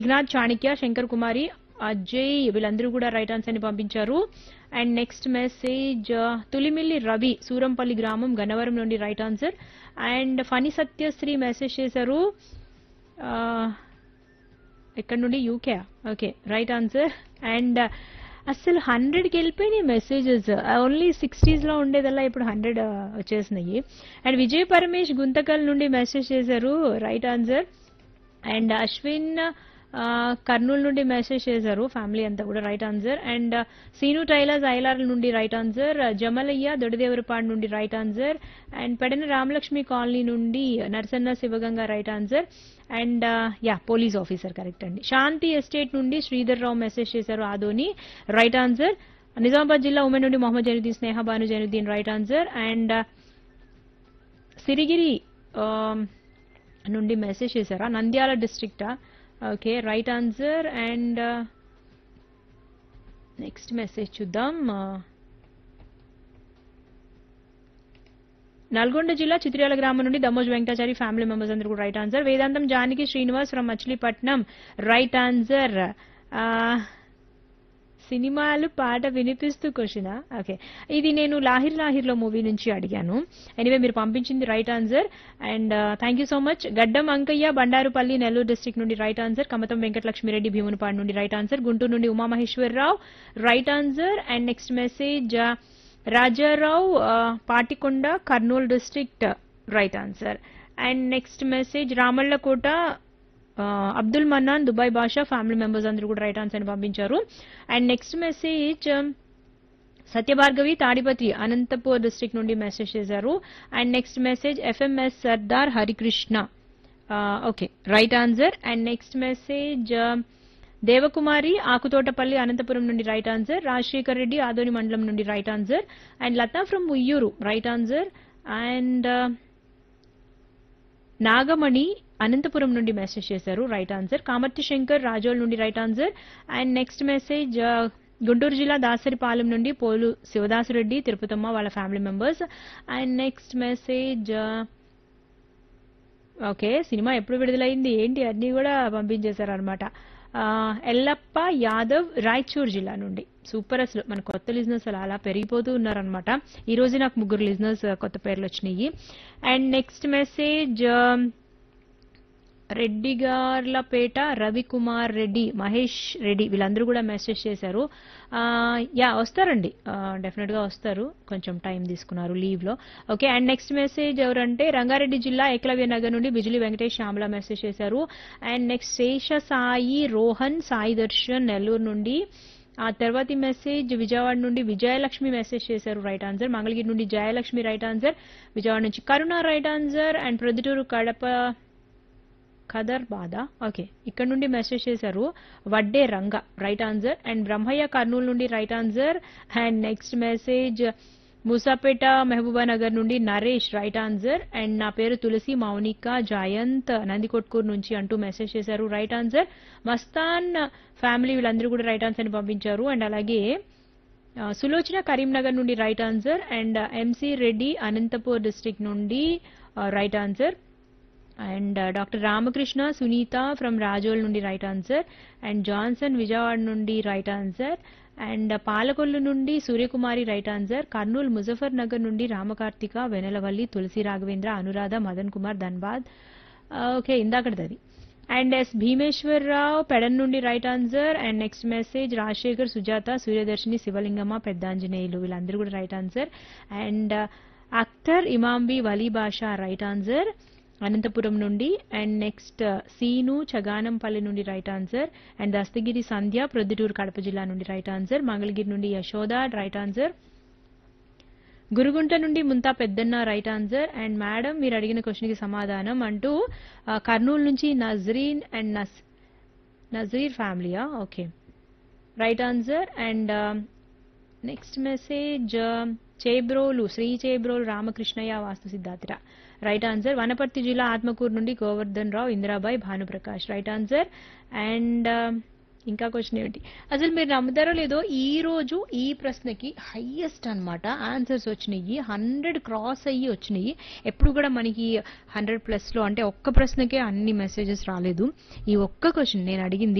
ఇగ్నాథ్ చాణిక్య శంకర్ కుమారి అజయ్ వీళ్ళందరూ కూడా right answer ని పంపించారు and next message Tulimilli Ravi Surampalli గ్రామం గన్నవరం నుండి right answer and Phani Satyasri message చేశారు ఆ, ఎక్కడ నుండి UK okay right answer and అసలు హండ్రెడ్కి వెళ్ళిపోయినాయి మెసేజెస్ ఓన్లీ సిక్స్టీస్లో ఉండేదల్లా ఇప్పుడు హండ్రెడ్ వచ్చేసినాయి అండ్ విజయ్ పరమేష్ గుంతకల్ నుండి మెసేజ్ చేశారు రైట్ ఆన్సర్ అండ్ అశ్విన్ ఆ, కర్నూలు నుండి మెసేజ్ చేశారు ఫ్యామిలీ అంతా కూడా right answer and Seenu tailors ఐలార్ నుండి రైట్ ఆన్సర్ జమలయ్య దొడిదేవరపాడు నుండి right answer and Pedana Ramalakshmi colony నుండి Narasanna Sivaganga right answer and yeah police officer correct అండి శాంతి ఎస్టేట్ నుండి శ్రీధర్ రావు మెసేజ్ చేశారు ఆదోని రైట్ ఆన్సర్ నిజామాబాద్ జిల్లా ఉమెన్ నుండి Mohammed Zainuddin Sneha Bhanu Zainuddin right answer and Sirigiri ఆమ్, నుండి మెసేజ్ చేశారా నంద్యాల డిస్ట్రిక్టా okay right answer and next message చూద్దాం ఆ, నల్గొండ జిల్లా చిత్రియాల గ్రామం నుండి దమోజ్ వెంకటాచారి ఫ్యామిలీ మెంబర్స్ అందరూ కూడా right answer Vedantam Janaki Srinivas from Machilipatnam right answer సినిమాలు పాట వినిపిస్తూ క్వశ్చనా ఓకే ఇది నేను లాహిర్ లాహిర్లో మూవీ నుంచి అడిగాను ఎనివే మీరు పంపించింది right answer and thank you so much Gaddam Ankayya Bandarupalli Nellore district నుండి రైట్ ఆన్సర్ కమతం వెంకటలక్ష్మిరెడ్డి భీమునిపాడు నుండి రైట్ ఆన్సర్ గుంటూరు నుండి Umamaheswararao right answer and next message Rajarao ఆ, Patikonda Kurnool district right answer and next message Ramallakota ఆ, Abdul Mannan Dubai Basha family members అందరూ కూడా రైట్ ఆన్సర్ పంపించారు and next message Satyabhargavi Tadipatri Anantapur district నుండి message చేశారు and next message FMS Sardar Harikrishna okay right answer and next message Devakumari Akutotapalli Anantapuram నుండి right answer Rajasekhar Reddy Adoni మండలం నుండి right answer and Latha from Uyyuru right answer and Nagamani Anantapuram నుండి మెసేజ్ చేశారు రైట్ ఆన్సర్ కామర్తి శంకర్ రాజోల్ నుండి right answer and next message Guntur జిల్లా దాసరిపాలెం నుండి పోలు శివదాసురెడ్డి తిరుపతమ్మ వాళ్ళ family members and next message okay cinema ఎప్పుడు విడుదలైంది ఏంటి అన్నీ కూడా పంపించేశారు అనమాట ఎల్లప్ప యాదవ్ రాయచూర్ జిల్లా నుండి సూపర్ అసలు మన కొత్త లిజినెస్ అలా అలా పెరిగిపోతూ ఉన్నారనమాట ఈ రోజు నాకు ముగ్గురు లిజినెస్ కొత్త పేర్లు వచ్చినాయి and next message Reddigarlapeta Ravikumar Reddy Mahesh Reddy వీళ్ళందరూ కూడా మెసేజ్ చేశారు ఆ, యా వస్తారండి డెఫినెట్ గా వస్తారు కొంచెం టైం తీసుకున్నారు లీవ్ లో ఓకే అండ్ నెక్స్ట్ మెసేజ్ ఎవరంటే రంగారెడ్డి జిల్లా ఏకలవ్య నగర్ నుండి బిజిలి వెంకటేష్ శ్యామల మెసేజ్ చేశారు అండ్ నెక్స్ట్ శేష సాయి రోహన్ సాయి దర్శన్ నెల్లూరు నుండి ఆ తర్వాతి మెసేజ్ విజయవాడ నుండి విజయలక్ష్మి మెసేజ్ చేశారు రైట్ ఆన్సర్ మంగళగిరి నుండి జయలక్ష్మి రైట్ ఆన్సర్ విజయవాడ నుంచి Karuna right answer and Proddatur Kadapa Khader బాధ ఓకే ఇక్కడ నుండి మెసేజ్ చేశారు Vadde Ranga right answer and Brahmayya Kurnool నుండి right answer and next message Musapeta Mahabubnagar నుండి నరేష్ రైట్ ఆన్సర్ అండ్ నా పేరు తులసి మౌనిక జయంత్ నందికొట్కూరు నుంచి అంటూ మెసేజ్ చేశారు రైట్ ఆన్సర్ మస్తాన్ ఫ్యామిలీ వీళ్ళందరూ కూడా రైట్ ఆన్సర్ ని పంపించారు అండ్ అలాగే ఆ, సులోచన కరీంనగర్ నుండి right answer and MC Reddy Anantapur district నుండి right answer and doctor Ramakrishna Sunitha from Razole నుండి right answer and Johnson Vijayawada నుండి రైట్ ఆన్సర్ అండ్ పాలకొల్లు నుండి Suryakumari right answer Kurnool Muzaffarnagar నుండి రామకార్తిక వెనలవల్లి తులసి రాఘవేంద్ర అనురాధ మదన్ కుమార్ ధన్బాద్ ఓకే ఇందాకటిది అది అండ్ ఎస్ భీమేశ్వరరావు పెడన్ నుండి right answer and next message Rajasekhar Sujatha Suryadarshini Sivalingamma Peddanjaneyulu వీళ్ళందరూ కూడా right answer and Akhtar Imambi Vali Basha right answer Anantapuram నుండి అండ్ నెక్స్ట్ సీను చగానంపల్లి నుండి right answer and Dastagiri Sandhya Proddatur Kadapa జిల్లా నుండి రైట్ ఆన్సర్ మంగళగిరి నుండి యశోద రైట్ ఆన్సర్ గురుగుంట నుండి ముంతా పెద్దన్న రైట్ ఆన్సర్ అండ్ మేడం మీరు అడిగిన క్వశ్చన్కి సమాధానం అంటూ ఆ, కర్నూలు నుంచి నజరీన్ అండ్ నస్ నజీర్ ఫ్యామిలీయా okay right answer and next message Chebrolu Shri Chebrolu Ramakrishnayya వాస్తు సిద్ధార్థిర రైట్ ఆన్సర్ వనపర్తి జిల్లా ఆత్మకూరు నుండి Govardhan Rao Indirabai Bhanuprakash right answer and ఇంకా క్వశ్చన్ ఏమిటి అసలు మీరు నమ్ముతారో లేదో ఈ రోజు ఈ ప్రశ్నకి హైయెస్ట్ అన్నమాట ఆన్సర్స్ వచ్చినాయి హండ్రెడ్ క్రాస్ అయ్యి వచ్చినాయి ఎప్పుడు కూడా మనకి హండ్రెడ్ ప్లస్ లో అంటే ఒక్క ప్రశ్నకే అన్ని మెసేజెస్ రాలేదు ఈ ఒక్క క్వశ్చన్ నేను అడిగింది